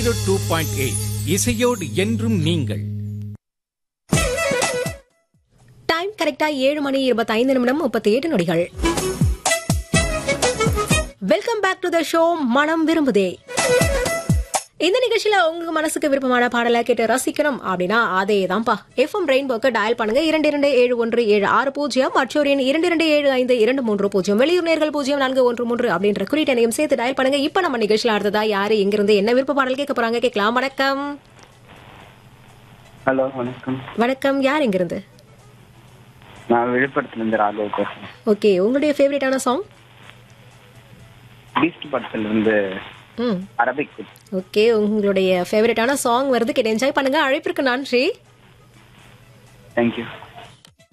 zero two point eight இசையோடு என்றும் நீங்கள் டைம் கரெக்டா ஏழு மணி இருபத்தைந்து நிமிடம் முப்பத்தி எட்டு நொடிகள் welcome back to the show மனம் விரும்புதே இந்த நிகழ்ச்சியில உங்க மனசுக்கு விருப்பமான பாடலை கேட்டு ரசிக்கணும் அப்படின்னா அதே தான்ப்பா எஃப்எம் ரெயின்போக்கு டயல் பண்ணுங்க இரண்டு இரண்டு ஏழு ஒன்று ஏழு ஆறு பூஜ்ஜியம் மற்றொரு எண் இரண்டு இரண்டு ஏழு ஐந்து இரண்டு மூன்று பூஜ்ஜியம் வெளியூர் நேர்கள் பூஜ்ஜியம் நான்கு ஒன்று மூன்று அப்படின்ற குறியீட்டையும் சேர்த்து டயல் பண்ணுங்க இப்ப நம்ம நிகழ்ச்சியில அடுத்ததா யாரு எங்கிருந்து என்ன விருப்ப பாடல் கேட்க போறாங்க கேட்கலாம் வணக்கம் ஹலோ வணக்கம் வணக்கம் யார் எங்கிருந்து நான் விழுப்புரத்துலேருந்து ராகவ் பேசுகிறேன் ஓகே உங்களுடைய ஃபேவரட்டான சாங் பீஸ்ட் படத்துலேருந்து ம் அரபிக் ஓகே உங்களுடைய ஃபேவரட்டான சாங் வருது கேட்டு என்ஜாய் பண்ணுங்க அழைப்பிற்கு நன்றி தேங்க்யூ